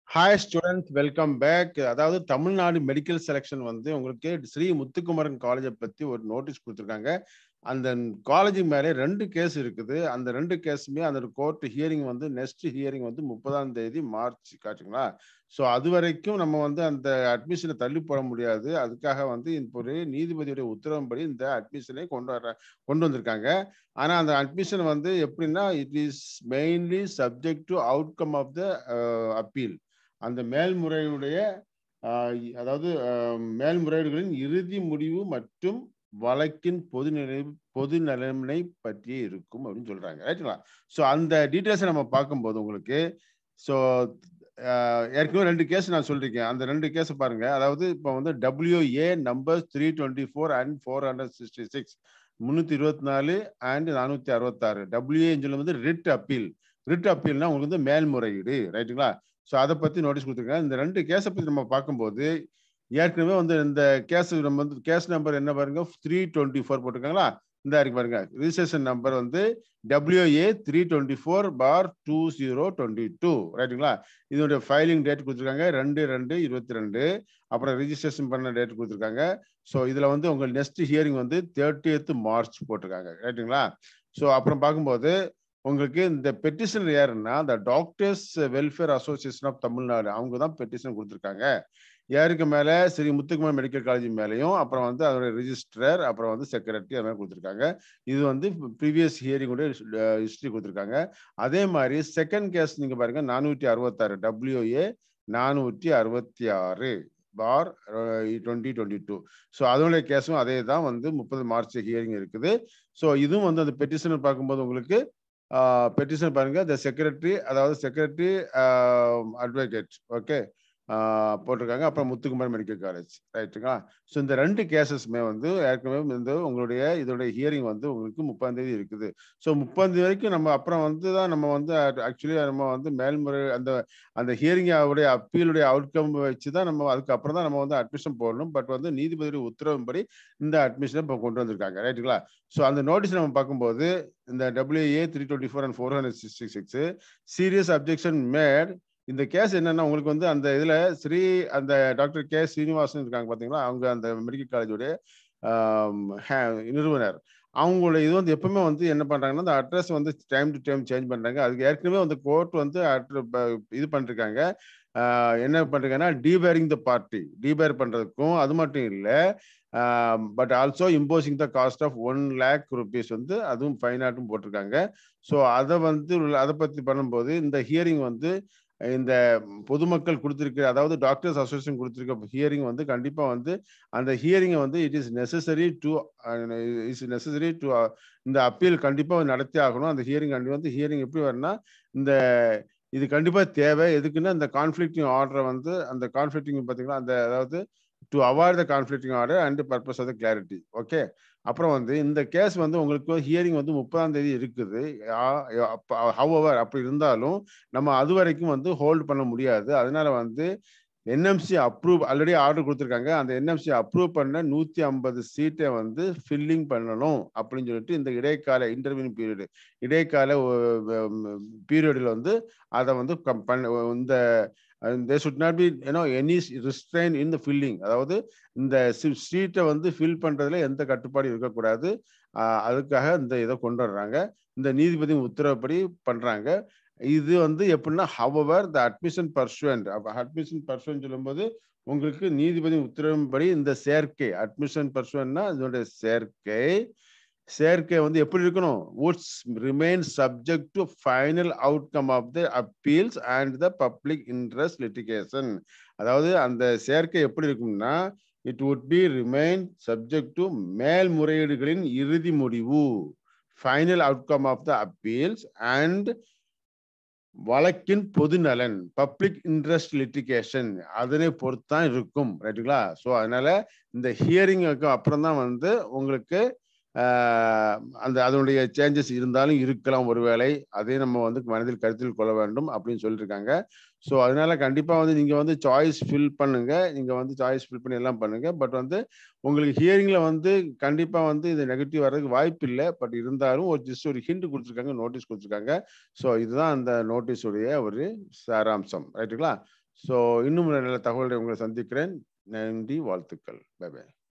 hi student welcome back அதாவது Tamil Nadu medical selection வந்து உங்களுக்கு ஸ்ரீ முத்துக்குமரன் காலேஜை பத்தி ஒரு நோட்டீஸ் கொடுத்துருக்காங்க அந்த காலேஜ் மேலே ரெண்டு கேஸ் இருக்குது அந்த ரெண்டு கேஸுமே அந்த கோர்ட் ஹியரிங் வந்து நெக்ஸ்ட் ஹியரிங் வந்து முப்பதாம் தேதி மார்ச் காட்டுங்களா ஸோ அது வரைக்கும் நம்ம வந்து அந்த அட்மிஷனை தள்ளி போட முடியாது அதுக்காக வந்து இப்போ ஒரு நீதிபதியுடைய உத்தரவுப்படி இந்த அட்மிஷனை கொண்டு வர கொண்டு வந்திருக்காங்க ஆனால் அந்த அட்மிஷன் வந்து எப்படின்னா it is mainly subject to outcome of the appeal அந்த மேல்முறையுடைய அதாவது மேல்முறையீடுகளின் இறுதி முடிவு மற்றும் வழக்கின் பொது நிலை பொது நிலைமை பற்றியே இருக்கும் அப்படின்னு சொல்றாங்க ரைட்டுங்களா ஸோ அந்த டீட்டெயில்ஸை நம்ம பார்க்கும்போது உங்களுக்கு ஸோ ஏற்கனவே ரெண்டு கேஸ் நான் சொல்லியிருக்கேன் அந்த ரெண்டு கேஸ் பாருங்க அதாவது இப்போ வந்து WA number three twenty four and four hundred sixty six முந்நூற்றி இருபத்தி நாலு அண்ட் நானூற்றி அறுபத்தாறு டபிள்யூஏன்னு வந்து ரிட் அப்பீல் ரிட் அப்பீல்னா உங்களுக்கு வந்து மேல்முறையீடு ரைட்டுங்களா ஸோ அதை பற்றி நோட்டீஸ் கொடுத்துருக்காங்க இந்த ரெண்டு கேஸை பற்றி நம்ம பார்க்கும்போது ஏற்கனவே வந்து இந்த கேஸ் நம்ம வந்து கேஸ் நம்பர் என்ன பாருங்க த்ரீ டுவெண்ட்டி ஃபோர் போட்டிருக்காங்களா இந்த இருக்கு பாருங்க ரிஜிஸ்ட்ரேஷன் நம்பர் வந்து WA three twenty four bar two zero twenty two ரைட்டுங்களா இதனுடைய ஃபைலிங் டேட் கொடுத்துருக்காங்க ரெண்டு ரெண்டு இருபத்தி ரெண்டு அப்புறம் ரிஜிஸ்ட்ரேஷன் பண்ண டேட் கொடுத்துருக்காங்க ஸோ இதில் வந்து உங்கள் நெக்ஸ்ட் ஹியரிங் வந்து தேர்ட்டியத் மார்ச் போட்டிருக்காங்க ரைட்டுங்களா ஸோ அப்புறம் பார்க்கும்போது உங்களுக்கு இந்த பெட்டிஷன் யாருன்னா இந்த doctors welfare association of Tamil Nadu அவங்க தான் பெட்டிஷன் கொடுத்துருக்காங்க யாருக்கு மேலே ஸ்ரீ முத்துக்குமார் மெடிக்கல் காலேஜ் மேலேயும் அப்புறம் வந்து அதோட ரிஜிஸ்டர் அப்புறம் வந்து செக்ரட்டரி அது மாதிரி கொடுத்துருக்காங்க இது வந்து ப்ரீவியஸ் ஹியரிங்குடைய ஹிஸ்ட்ரி கொடுத்துருக்காங்க அதே மாதிரி செகண்ட் கேஸ் நீங்கள் பாருங்க நானூற்றி அறுபத்தாறு டபிள்யூஏ நானூற்றி அறுபத்தி ஆறு bar twenty twenty two so அதனுடைய கேஸும் அதே தான் வந்து முப்பது மார்ச் ஹியரிங் இருக்குது ஸோ இதுவும் வந்து அந்த பெட்டிஷனை பார்க்கும்போது உங்களுக்கு பெட்டிஷன் பாருங்க த செக்ரட்டரி அதாவது செக்ரட்டரி அட்வொகேட் ஓகே போட்டிருக்காங்க அப்புறம் முத்துக்குமார் மெடிக்கல் காலேஜ் ரைட்டுங்களா ஸோ இந்த ரெண்டு கேசஸ்மே வந்து ஏற்கனவே வந்து உங்களுடைய இதோடைய ஹியரிங் வந்து உங்களுக்கு முப்பாம் தேதி இருக்குது ஸோ முப்பாம் தேதி வரைக்கும் நம்ம அப்புறம் வந்து தான் நம்ம வந்து ஆக்சுவலி நம்ம வந்து மேல்முறை அந்த அந்த ஹியரிங் உடைய அப்பீலுடைய அவுட்கம் வச்சு தான் நம்ம அதுக்கப்புறம் தான் நம்ம வந்து அட்மிஷன் போடணும் பட் வந்து நீதிபதியுடைய உத்தரவுப்படி இந்த அட்மிஷனை இப்போ கொண்டு வந்திருக்காங்க ரைட்டுங்களா ஸோ அந்த நோட்டீஸ் நம்ம பார்க்கும்போது இந்த WA three twenty four and four hundred sixty six serious objection made இந்த கேஸ் என்னன்னா உங்களுக்கு வந்து அந்த இதுல ஸ்ரீ அந்த டாக்டர் கே ஸ்ரீனிவாசன் இருக்காங்க பாத்தீங்களா அவங்க அந்த மெடிக்கல் காலேஜோடைய நிறுவனர் அவங்களோட இது வந்து எப்பவுமே வந்து என்ன பண்றாங்கன்னா அந்த அட்ரஸ் வந்து டைம் டு டைம் சேஞ்ச் பண்றாங்க அதுக்கு ஏற்கனவே வந்து கோர்ட் வந்து இது பண்ணிருக்காங்க என்ன பண்றாங்கன்னா டீபேரிங் த பார்ட்டி டீபேர் பண்றதுக்கும் அது மட்டும் இல்லை but also imposing the cost of one lakh rupees வந்து அதுவும் ஃபைன் ஆட்டும் போட்டிருக்காங்க ஸோ அதை வந்து அதை பற்றி பண்ணும்போது இந்த ஹியரிங் வந்து இந்த பொதுமக்கள் கொடுத்துருக்க அதாவது டாக்டர்ஸ் அசோசியேஷன் கொடுத்துருக்க ஹியரிங் வந்து கண்டிப்பாக வந்து அந்த ஹியரிங்கை வந்து it is necessary to is necessary to இந்த அப்பீல் கண்டிப்பாக நடத்தி ஆகணும் அந்த ஹியரிங் கண்டிப்பாக வந்து ஹியரிங் எப்படி வரும்னா இந்த இது கண்டிப்பாக தேவை எதுக்குன்னா இந்த கான்ஃப்ளிக்டிங் ஆர்டரை வந்து அந்த கான்ஃப்ளிக்டிங் பார்த்தீங்கன்னா அந்த அதாவது to avoid the conflicting order and purpose of the clarity okay அப்புறம் வந்து இந்த கேஸ் வந்து உங்களுக்கு ஹியரிங் வந்து முப்பதாம் தேதி இருக்குது ஹவர் அப்படி இருந்தாலும் நம்ம அது வரைக்கும் வந்து ஹோல்ட் பண்ண முடியாது அதனால வந்து என்எம்சி அப்ரூவ் ஆல்ரெடி ஆர்டர் கொடுத்துருக்காங்க அந்த என்எம்சி அப்ரூவ் பண்ண நூற்றி ஐம்பது சீட்டை வந்து ஃபில்லிங் பண்ணணும் அப்படின்னு சொல்லிட்டு இந்த இடைக்கால இன்டர்வியூ பீரியடு இடைக்கால பீரியடில் வந்து அதை வந்து பண்ண இந்த they should not be you know any restrain in the filing அதாவது இந்த சீட்டை வந்து ஃபில் பண்ணுறதுல எந்த கட்டுப்பாடும் இருக்கக்கூடாது அதுக்காக இந்த இதை கொண்டு வர்றாங்க இந்த நீதிபதி உத்தரவுப்படி பண்ணுறாங்க இது வந்து எப்படின்னா however the admission pursuant admission pursuant சொல்லும்போது உங்களுக்கு நீதிபதி உத்தரவின்படி இந்த சேர்க்கை அட்மிஷன் பர்சுவன்னா இதனுடைய சேர்க்கை சேர்க்கை வந்து எப்படி இருக்கணும் would remain subject to final outcome of the appeals and the public interest litigation அதாவது அந்த சேர்க்கை எப்படி இருக்கும்னா it would be remain subject to மேல்முறையீடுகளின் இறுதி முடிவு final outcome of the appeals and வழக்கின் பொது நலன் பப்ளிக் இன்ட்ரெஸ்ட் லிட்டிகேஷன் அதனை பொறுத்து தான் இருக்கும் ரைட்டுங்களா ஸோ அதனால இந்த ஹியரிங்க்கு அப்புறம் தான் வந்து உங்களுக்கு அந்த அதனுடைய சேஞ்சஸ் இருந்தாலும் இருக்கலாம் ஒருவேளை அதையும் நம்ம வந்து மனதில் கருத்தில் கொள்ள வேண்டும் அப்படின்னு சொல்லியிருக்காங்க ஸோ அதனால கண்டிப்பாக வந்து நீங்கள் வந்து சாய்ஸ் ஃபில் பண்ணுங்க நீங்கள் வந்து சாய்ஸ் ஃபில் பண்ணி எல்லாம் பண்ணுங்க பட் வந்து உங்களுக்கு ஹியரிங்கில் வந்து கண்டிப்பாக வந்து இது நெகட்டிவ் வர்றதுக்கு வாய்ப்பு இல்லை பட் இருந்தாலும் ஒரு ஜஸ்ட் ஒரு ஹிண்ட் கொடுத்துருக்காங்க நோட்டீஸ் கொடுத்துருக்காங்க ஸோ இதுதான் அந்த நோட்டீஸுடைய ஒரு சாராம்சம் ரைட்டுங்களா ஸோ இன்னும் நல்ல தகவலை உங்களை சந்திக்கிறேன் நன்றி வாழ்த்துக்கள் பை பை